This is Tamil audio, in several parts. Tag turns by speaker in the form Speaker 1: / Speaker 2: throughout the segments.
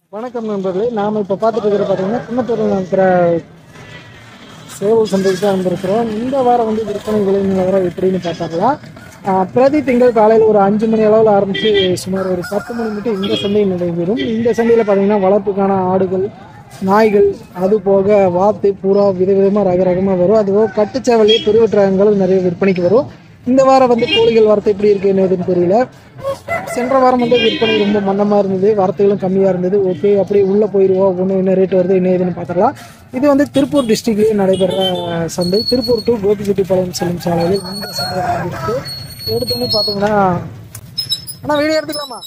Speaker 1: வணக்கம் நண்பர்களே நாம் இப்போ பார்த்துட்டு இருக்கிற பார்த்தீங்கன்னா குன்னத்தூரில் இருக்கிற சேவல் சந்தைக்கு தான் வந்திருக்கிறோம் இந்த வாரம் வந்து விற்பனை விலை நிலவரம் எப்படின்னு பார்த்தாங்களா பிரதி திங்கள் காலையில் ஒரு அஞ்சு மணி அளவில் ஆரம்பித்து சுமார் ஒரு பத்து மணி மட்டும் இந்த சந்தை நடைபெறும் இந்த சந்தையில் பார்த்தீங்கன்னா வளர்ப்புக்கான ஆடுகள் நாய்கள் அது போக வாத்து புறா விதவிதமாக ரக ரகமாக வரும் அதுபோக கட்டுச்சேவலையே பெருவெட்டு ரகங்களும் நிறைய விற்பனைக்கு வரும் இந்த வாரம் வந்து கோழிகள் வரத்து எப்படி இருக்கு என்னதுன்னு தெரியல சென்ற வாரம் வந்து விற்பனை ரொம்ப மந்தமாக இருந்தது வரத்துகளும் கம்மியாக இருந்தது ஓகே அப்படியே உள்ளே போயிடுவோம் ஒன்று என்ன ரேட் வருது என்ன ஏதுன்னு பார்த்துக்கலாம் இது வந்து திருப்பூர் டிஸ்ட்ரிக்ட்லேயே நடைபெற சந்தை திருப்பூர் டு கோபிச்செட்டிப்பாளையம் செல்லும் சாலையில் இந்த சந்தை இருக்கு எடுத்தோன்னே பார்த்தீங்கன்னா அண்ணா வீடியோ எடுத்துக்கலாமா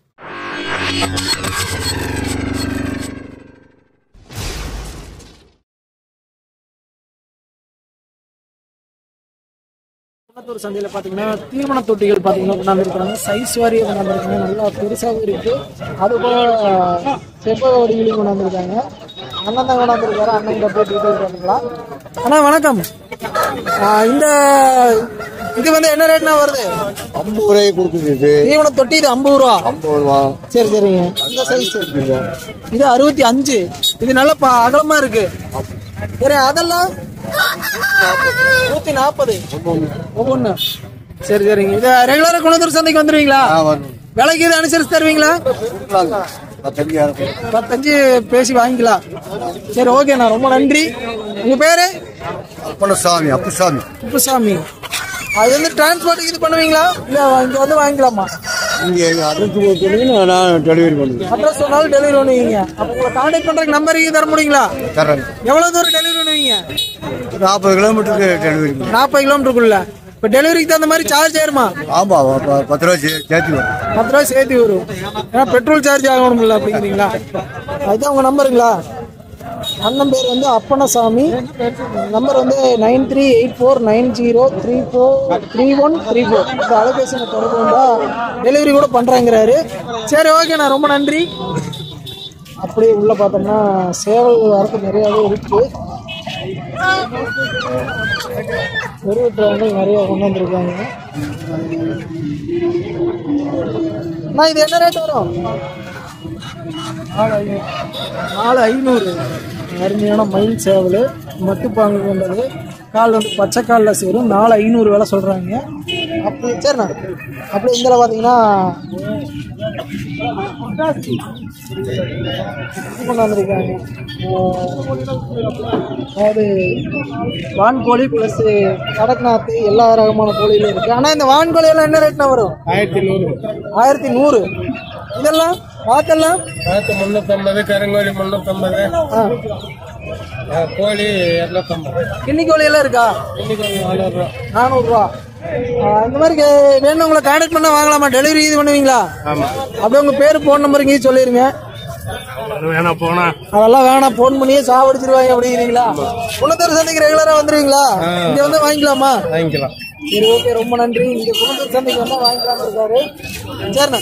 Speaker 1: குன்னத்தூர் சந்தையில் பார்த்தீங்கன்னா தீவன தொட்டிகள் பார்த்தீங்கன்னா கொண்டாந்துருக்காங்க சைஸ் வாரியாக கொண்டாந்துருக்காங்க நல்லா பெருசாகவும் இருக்கு அது போக செப்ப வடிவிலையும் கொண்டாந்துருக்காங்க அண்ணன் தான் கொண்டாந்துருக்காரு அண்ணன் கிட்ட போய் டீட்டெயில் பார்த்துக்கலாம் அண்ணா வணக்கம் ஆ, இந்த இது வந்து என்ன ரேட்னா வருது
Speaker 2: ஐம்பது ரூபாய் கொடுக்குது
Speaker 1: தீவன தொட்டி இது ஐம்பது ரூபா
Speaker 2: ஐம்பது ரூபா
Speaker 1: சரி சரிங்க இந்த சைஸ் இது அறுபத்தி அஞ்சு இது நல்ல ப- அகலமா இருக்கு சரி அதெல்லாம் நூத்தி நாற்பது ஒவ்வொன்று சரி சரிங்க இது ரெகுலரா குணத்தூர் சந்தைக்கு வந்துருவீங்களா
Speaker 2: ஆ வரணும்
Speaker 1: விலைக்கு இது அனுசரிச்சு தருவீங்களா
Speaker 2: கொடுக்கலாங்க பத்தஞ்சு யாரும்
Speaker 1: பத்தஞ்சு பேசி வாங்கிக்கலாம் சரி ஓகேண்ணா ரொம்ப நன்றி உங்க பேரு
Speaker 2: அப்பனசாமி அப்புசாமி
Speaker 1: குப்புசாமி அது வந்து டிரான்ஸ்போர்ட் இது பண்ணுவீங்களா இல்ல இங்க வந்து வாங்கிக்கலாமா
Speaker 2: இங்கே அட்ரஸ் கொடுத்தீங்கன்னா நான் டெலிவரி பண்ணுவேன்
Speaker 1: அட்ரஸ் சொன்னாலும் டெலிவரி பண்ணுவீங்க அப்போ உங்களை கான்டாக்ட் பண்றதுக்கு நம்பர் தர முடியுங்களா
Speaker 2: தரேன்
Speaker 1: எவ்வளவு தூரம் டெலிவரி பண்ணுவீங்க
Speaker 2: நாற்பது கிலோமீட்டருக்கு டெலிவரி பண்ணுவேன்
Speaker 1: நாற்பது கிலோமீட்டருக்குள்ள இப்போ டெலிவரிக்கு தகுந்த மாதிரி சார்ஜ் ஏறுமா
Speaker 2: ஆமாம் ப- பத்து ரூபா சே- சேர்த்து வரும்
Speaker 1: பத்து ரூபாய் சேர்த்து வரும் ஏன்னா பெட்ரோல் சார்ஜ் ஆகணும்ல அப்படிங்கிறீங்களா அதுதான் உங்க நம்பருங்களா அண்ணன் பேர் வந்து அப்பனசாமி நம்பர் வந்து nine three eight four nine zero three four three one three four இந்த அலைபேசியில் தொடர்பு கொண்டா டெலிவரி கூட பண்ணுறாங்கிறாரு சரி ஓகேண்ணா ரொம்ப நன்றி அப்படியே உள்ள பார்த்தோம்னா சேவல் வரத்து நிறையாவே இருக்கு பெருவிட்டுறவங்க நிறைய கொண்டு வந்திருக்காங்க அண்ணா இது என்ன ரேட் வரும் நாலு ஐநூறு அருமையான மயில் சேவல் மட்டுப்பாங்கு கொண்டது கால் வந்து பச்சை காலில் சேரும் நாலு ஐநூறு விலை சொல்கிறாங்க அப்படி சரிண்ணா அப்படி இதில் பார்த்தீங்கன்னா இது கொண்டாந்துருக்காங்க அதாவது வான்கோழி ப்ளஸ் கடக்நாத்து எல்லா ரகமான கோழிகளும் இருக்குது ஆனால் இந்த வான்கோழி எல்லாம் என்ன ரேட்னா வரும்
Speaker 3: ஆயிரத்தி நூறு
Speaker 1: ஆயிரத்தி நூறு இதெல்லாம் வாத்தெல்லாம்
Speaker 3: ஆயிரத்தி முந்நூற்றம்பது கருங்கோழி முந்நூற்றம்பது
Speaker 1: ஆ
Speaker 3: கோழி இரநூத்தம்பது
Speaker 1: கிண்ணி கோழி எல்லாம் இருக்கா
Speaker 3: இன்னைக்கு நானூறுரூவா
Speaker 1: நானூறுரூவா இந்த மாதிரி கே- வேணும் உங்களை கான்டாக்ட் பண்ண வாங்கலாமா டெலிவரி இது பண்ணுவீங்களா
Speaker 3: ஆமாம்
Speaker 1: அப்படியே உங்கள் பேர் ஃபோன் நம்பர் இங்கேயும் சொல்லிடுங்க
Speaker 3: அது வேணா போனா
Speaker 1: அதெல்லாம் வேணாம் ஃபோன் பண்ணியே சாவடிச்சிருவாங்க அப்படிங்கிறீங்களா குணத்தூர் சந்தைக்கு ரெகுலராக வந்துருவீங்களா இங்கே வந்து வாங்கிக்கலாமா
Speaker 3: வாங்கிக்கலாம்
Speaker 1: சரி ஓகே ரொம்ப நன்றி இங்கே குணத்தூர் சந்தைக்கு வந்தால் வாங்கிக்கலாம் இருக்காரு சரிண்ணா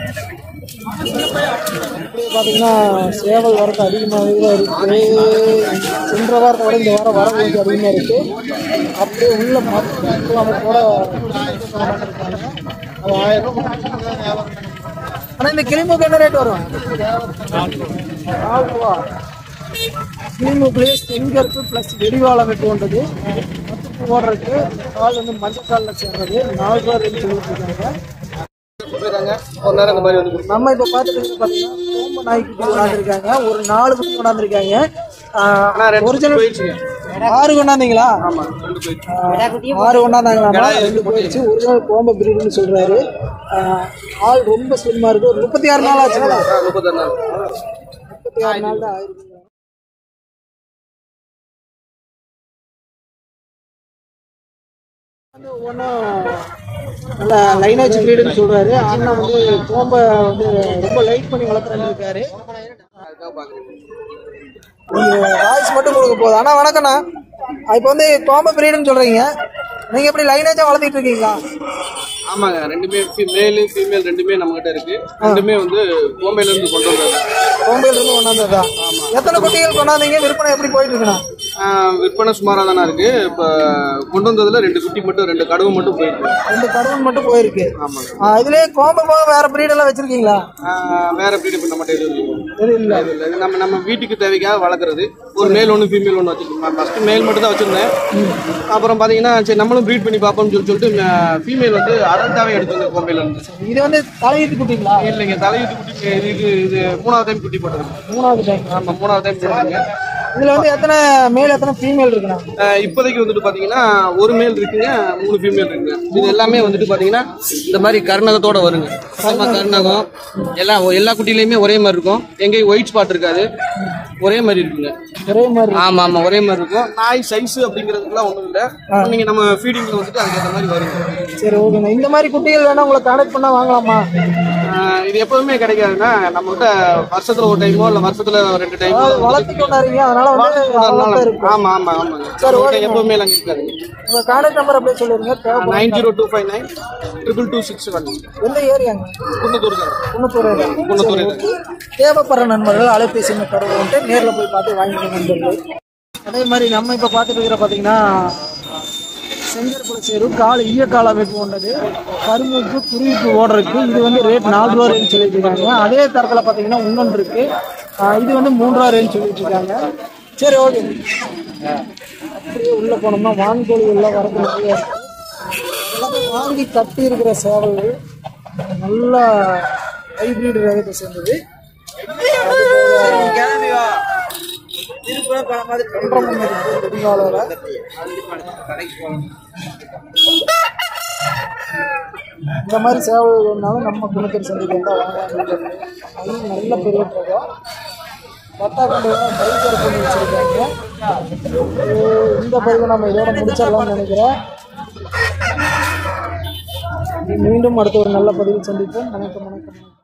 Speaker 1: அப்படியே பார்த்தீங்கன்னா சேவல் வரது அதிகமாகவே தான் இருக்கு சென்ற வாரத்தை விட இந்த வாரம் வர கொஞ்சம் அதிகமாக இருக்கு அப்படியே உள்ள மக்கள் கூட அது ஆயிரம் ஆனால் இந்த கிளிமூக்கு என்ன ரேட் வரும் நாலு ரூபா கிளிமூக்குலேயே செங்கருப்பு ப்ளஸ் வெடிவாளை வெட்டு கொண்டது மத்துப்பு ஓடுறதுக்கு கால் வந்து மஞ்சள் காலில் சேர்றது நாலு ரூபா ரேட் சொல்லிட்டு இருக்காங்க நம்ம இப்ப பாத்துட்டு இருக்கிறது பாத்தீங்கன்னா சோம்ப நாய்க்குட்டி கொண்டாந்துருக்காங்க ஒரு நாலு குட்டி கொண்டாந்துருக்காங்க ஒரிஜினல் ஆறு கொண்டாந்தீங்களா ஆஹ் ஆறு கொண்டாந்தாங்களா ரெண்டு போயிடுச்சு ஒரிஜினல் கோம்ப பிரீடுன்னு சொல்றாரு ஆஹ் ஆள் ரொம்ப ஸ்லிம்மா இருக்கு ஒரு முப்பத்தி ஆறு நாள் ஆச்சுங்களா முப்பத்தி ஆறு நாள் தான் ஆயிருக்கு வந்து ஒவ்வொன்றும் நல்ல லைனேஜ் ப்ரீடுன்னு சொல்றாரு அண்ணா வந்து கோம்ப வந்து ரொம்ப லைட் பண்ணி வளர்க்குறேன்னு இருக்காரு நீங்க வாய்ஸ் மட்டும் கொடுக்க போகுது அண்ணா வணக்கண்ணா இப்போ வந்து கோம்ப ப்ரீடுன்னு சொல்றீங்க நீங்க எப்படி லைனேஜா வளர்த்திட்டு இருக்கீங்களா
Speaker 4: ஆமாங்க ரெண்டுமே மேலு ஃபீமேல் ரெண்டுமே நம்ம கிட்ட இருக்கு ரெண்டுமே வந்து கோம்பையில இருந்து கொண்டு வந்தது
Speaker 1: கோம்பையில இருந்து கொண்டாந்ததா எத்தனை குட்டிகள் கொண்டாந்தீங்க விற்பனை எப்படி போயிட்டு இருக்குண்ணா
Speaker 4: ஆஹ் விற்பனை சுமாராக தானே இருக்கு இப்போ கொண்டு வந்ததுல ரெண்டு குட்டி மட்டும் ரெண்டு கடுவு மட்டும் போயிருக்கு
Speaker 1: ரெண்டு கடவுள் மட்டும் போயிருக்கு
Speaker 4: ஆமாங்க
Speaker 1: ஆ, இதுலயே கோம்பை போக வேற breed எல்லாம் வச்சிருக்கீங்களா
Speaker 4: ஆஹ் வேற ப்ரீட் இப்போ நம்மகிட்ட எதுவும் இல்லைங்க
Speaker 1: எதுவும் இல்ல
Speaker 4: இது இல்லை இது நம்ம நம்ம வீட்டுக்கு தேவைக்காக வளர்க்குறது ஒரு மேல் ஒன்று ஃபீமேல் ஒன்று வச்சுருக்கோம் ஃபஸ்ட்டு மேல் மட்டும் தான் வச்சுருந்தேன் அப்புறம் பார்த்தீங்கன்னா சரி நம்மளும் ப்ரீட் பண்ணி பார்ப்போம்னு சொல்லி சொல்லிட்டு ஃபீமேல் வந்து அடல்ட்டாவே எடுத்து வந்து கோம்பையில் இருந்து
Speaker 1: இது வந்து தலையீட்டு குட்டிங்களா
Speaker 4: இல்லைங்க தலையீட்டு குட்டி இது இது இது மூணாவது டைம் குட்டி போட்டது
Speaker 1: மூணாவது டைம்
Speaker 4: ஆமாம் மூணாவது டைம் போட்டுருங்க
Speaker 1: இதுல வந்து எத்தனை மேல் எத்தனை ஃபீமேல் இருக்குண்ணா
Speaker 4: ஆஹ் இப்போதைக்கு வந்துட்டு பாத்தீங்கன்னா ஒரு மேல் இருக்குங்க மூணு ஃபீமேல் இருக்குங்க இது எல்லாமே வந்துட்டு பாத்தீங்கன்னா இந்த மாதிரி கர்ணகத்தோட வருங்க ஆமா கர்ணகம் எல்லாம் எல்லா குட்டிலையுமே ஒரே மாதிரி இருக்கும் எங்கேயும் ஒயிட் ஸ்பாட் இருக்காது ஒரே மாதிரி இருக்குங்க
Speaker 1: ஒரே மாதிரி
Speaker 4: ஆமா ஆமா ஒரே மாதிரி இருக்கும் நாய் சைஸ் அப்படிங்கிறதுக்குலாம் ஒண்ணும் இல்ல நீங்க நம்ம ஃபீடிங்ல வந்துட்டு அதுக்கேற்ற மாதிரி வருங்க
Speaker 1: சரி ஓகேண்ணா இந்த மாதிரி குட்டிகள் வேணா உங்களை கான்டாக்ட் பண்ணா வாங்கலாமா
Speaker 4: ஆஹ் இது எப்பவுமே கிடைக்காதுன்னா நம்ம கிட்ட வருஷத்துல ஒரு டைமோ இல்ல வருஷத்துல ரெண்டு டைமோ
Speaker 1: அதாவது வளர்த்து கொண்டாடுறீங்க அதனால வந்து வளர்த்து இருக்கும்
Speaker 4: ஆமா ஆமா ஆமாங்க
Speaker 1: சரி,
Speaker 4: நம்மகிட்ட
Speaker 1: ஓகே.
Speaker 4: எப்பவுமே எல்லாம் இருக்காது
Speaker 1: உங்க கான்டாக்ட் நம்பர் அப்படியே சொல்லிருங்க தேவைப்படும்
Speaker 4: nine zero two five nine triple two six one
Speaker 1: எந்த ஏரியாங்க
Speaker 4: குன்னத்தூர் தான்
Speaker 1: குன்னத்தூர்
Speaker 4: குன்னத்தூர்
Speaker 1: தேவைப்படுற நண்பர்கள் அலைபேசி எண்ணை தொடர்பு கொண்டு நேரில் போய் பார்த்து வாங்கிக்க நண்பர்கள் அதே மாதிரி நம்ம இப்போ பார்த்துட்டு இருக்கிற பார்த்தீங்கன்னா செங்கற்புல சேரு கால் ஈயக்கால் அமைப்பு கொண்டது கரும்புக்கு குருவிக்கு ஓடுறதுக்கு இது வந்து ரேட் நாலு ரூபா ரேஞ்ச் சொல்லிட்டு இருக்காங்க அதே தரத்தில் பார்த்தீங்கன்னா இன்னொன்று இருக்கு ஆஹ் இது வந்து மூன்று ரூபா ரேஞ்ச் சொல்லிட்டு இருக்காங்க சரி ஓகே அப்படியே உள்ள போனோம்னா வான்கோழி எல்லாம் வரது நிறைய இருக்கு எல்லாமே வாங்கி கட்டி இருக்கிற சேவல்கள் நல்ல ஹைபிரிட் ரகத்தை சேர்ந்தது இந்த மாதிரி சேவல் வேணுனாலும் நம்ம குணத்தில் சந்தைக்கு வந்தால் வாங்கலாம் அது நல்ல பெரிய ரகம் பத்தாக்கண்டு பைக்கர் பண்ணி வச்சிருக்காங்க இந்த பதிவு நம்ம இதோட முடிச்சிடலாம்னு நினைக்கிறேன் மீண்டும் அடுத்த ஒரு நல்ல பதிவில் சந்திப்போம் வணக்கம் வணக்கம் வணக்கம்